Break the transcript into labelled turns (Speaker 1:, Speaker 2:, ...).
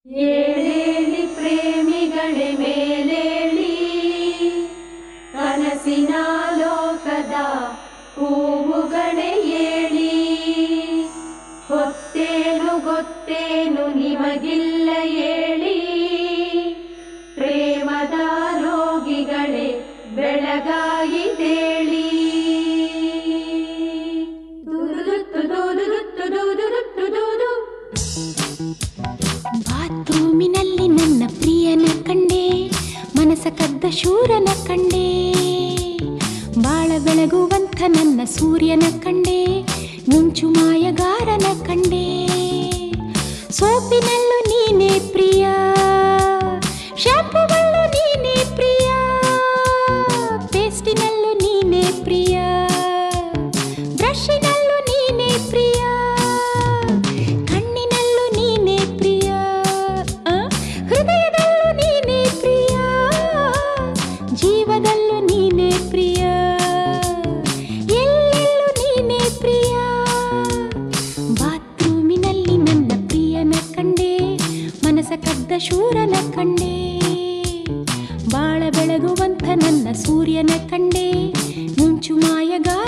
Speaker 1: ಏಳೇಳಿ ಪ್ರೇಮಿಗಳೇ ಮೇಲೇಳಿ ಕನಸಿನ ಲೋಕದ ಹೂವುಗಳೇ ಏಳಿ ಗೊತ್ತೇನು ಗೊತ್ತೇನು ನಿಮಗಿಲ್ಲ ಹೇಳಿ ಪ್ರೇಮದ ರೋಗಿಗಳೇ ಬೆಳಗಾಯಿತೇಳಿ ದೂದುದುತ್ತು ದೂದುದುತ್ತು ದೂದುದುತ್ತು ದೂದು
Speaker 2: ಬಾತ್ರೂಮಿನಲ್ಲಿ ನನ್ನ ಪ್ರಿಯನ ಕಂಡೆ ಮನಸ ಕದ್ದ ಶೂರನ ಕಂಡೆ ಬಾಳ ಬೆಳಗುವಂಥ ನನ್ನ ಸೂರ್ಯನ ಕಂಡೆ ಮಿಂಚು ಮಾಯಗಾರನ ಕಂಡೆ ಸೋಪಿನಲ್ಲೂ ನೀನೇ ಪ್ರಿಯ ಶಾಂಪುವಲ್ಲೂ ನೀನೇ ಪ್ರಿಯ ಪೇಸ್ಟಿನಲ್ಲೂ ನೀನೇ ಪ್ರಿಯ ಬ್ರಷಿನಲ್ಲೂ ನೀನೇ ಪ್ರಿಯ ಕಣ್ಣಿನಲ್ಲೂ ನೀನೇ ಪ್ರಿಯ ಆ? ಹೃದಯದಲ್ಲೂ ನೀನೇ ಪ್ರಿಯ ಜೀವದಲ್ಲೂ ನೀನೇ ಪ್ರಿಯ ಎಲ್ಲೆಲ್ಲೂ ನೀನೇ ಪ್ರಿಯ ಬಾತ್ರೂಮಿನಲ್ಲಿ ನನ್ನ ಪ್ರಿಯನ ಕಂಡೆ ಮನಸ ಕದ್ದ ಶೂರನ ಕಂಡೆ ಬಾಳ ಬೆಳಗುವಂಥ ನನ್ನ ಸೂರ್ಯನ ಕಂಡೆ ಮುಂಚು ಮಾಯಗಾರ